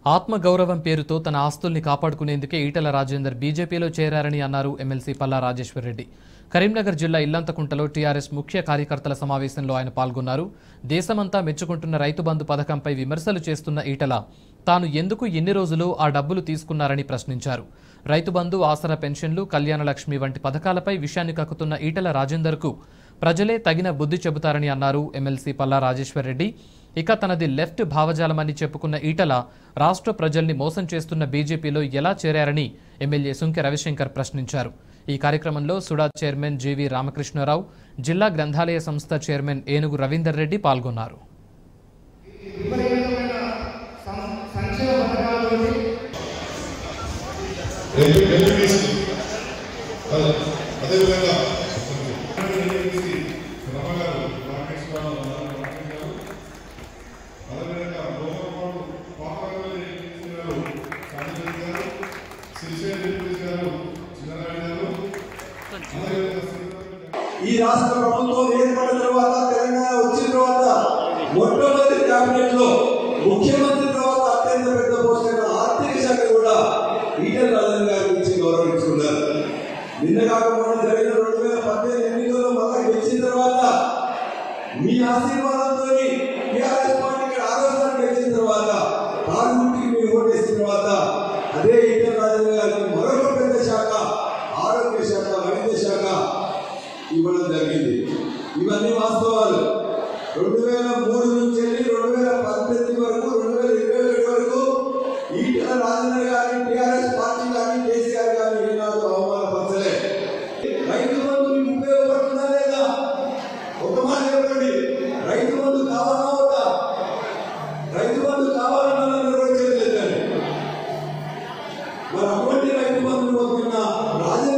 ఆత్మగౌరవం పేరుతో తన ఆస్తుల్ని కాపాడుకునేందుకే ఈటల రాజేందర్ బీజేపీలో చేరారని అన్నారు ఎమ్మెల్సీ పల్లా రాజేశ్వర్ రెడ్డి కరీంనగర్ జిల్లా ఇల్లంతకుంటలో టీఆర్ఎస్ ముఖ్య కార్యకర్తల సమావేశంలో ఆయన పాల్గొన్నారు దేశమంతా మెచ్చుకుంటున్న రైతు బంధు పథకంపై విమర్శలు చేస్తున్న ఈటల తాను ఎందుకు ఎన్ని రోజులు ఆ డబ్బులు తీసుకున్నారని ప్రశ్నించారు రైతు బంధు ఆసరా పెన్షన్లు కళ్యాణ లక్ష్మి వంటి పథకాలపై విషయాన్ని కక్కుతున్న ఈటల రాజేందర్కు ప్రజలే తగిన బుద్ధి చెబుతారని అన్నారు ఎమ్మెల్సీ పల్లా రాజేశ్వర్ రెడ్డి ఇక తనది లెఫ్ట్ భావజాలమని చెప్పుకున్న ఈటల రాష్ట్ర ప్రజల్ని మోసం చేస్తున్న బీజేపీలో ఎలా చేరారని ఎమ్మెల్యే సుంకె రవిశంకర్ ప్రశ్నించారు ఈ కార్యక్రమంలో సుడా చైర్మన్ జీవి రామకృష్ణారావు జిల్లా గ్రంథాలయ సంస్థ చైర్మన్ ఏనుగు రవీందర్ రెడ్డి పాల్గొన్నారు విపరీతమైన సం- సంక్షేమ పథకాలతోటి ఎంపీటీసీ అదేవిధంగా ఎంపీటీసీ రమ గారు రామకృష్ణరావు రామకృష్ణ గారు అదేవిధంగా లోకపాడు పాపరాజు ఎంపీటీసీ గారు కాంతిరెడ్డి గారు శ్రీశైలం ఎంపీటీసీ గారు చిన్నరాయుడు గారు అదేవిధంగా శ్రీధర్ ఈ రాష్ట్ర ప్రభుత్వం ఏర్పడిన తర్వాత తెలంగాణ వచ్చిన తర్వాత మొట్టమొదటి కేబినెట్ లో ముఖ్యమంత్రి తర్వాత అత్యంత పెద్ద పోస్ట్ అయిన ఆర్థిక శాఖ కూడా ఈటల రాజన్ గారికి ఇచ్చి గౌరవించుకున్నారు నిన్న కాకుండా జరిగిన రెండు వేల పద్దెనిమిది ఎన్నికల్లో మళ్ళా గెలిచిన తర్వాత మీ ఆశీర్వాదంతో టీఆర్ఎస్ పార్టీ ఇక్కడ ఆరోగ్యాన్ని గెలిచిన తర్వాత తాగుంటికి మీరు ఓటేసిన తర్వాత అదే ఈటల రాజన్ గారికి మరొక పెద్ద శాఖ ఆరోగ్య శాఖ వైద్య శాఖ ఇవ్వడం జరిగింది ఇవన్నీ వాస్తవాలు రెండు వేల మూడు నుంచి వెళ్ళి రెండు వేల పద్దెనిమిది వరకు రెండు వేల ఇరవై ఒకటి వరకు ఈటల రాజేంద్ర గారి టీఆర్ఎస్ పార్టీ కానీ కేసీఆర్ గారిని ఏనాడు అవమానపరచలే రైతు బంధు మీకు ఉపయోగపడుతుందా లేదా ఒక మాట చెప్పండి రైతు బంధు కావాలా వద్దా రైతు బంధు కావాలన్నా నిర్వహించలేదు మరి అటువంటి రైతు బంధువులు పొందుతున్న రాజేంద్ర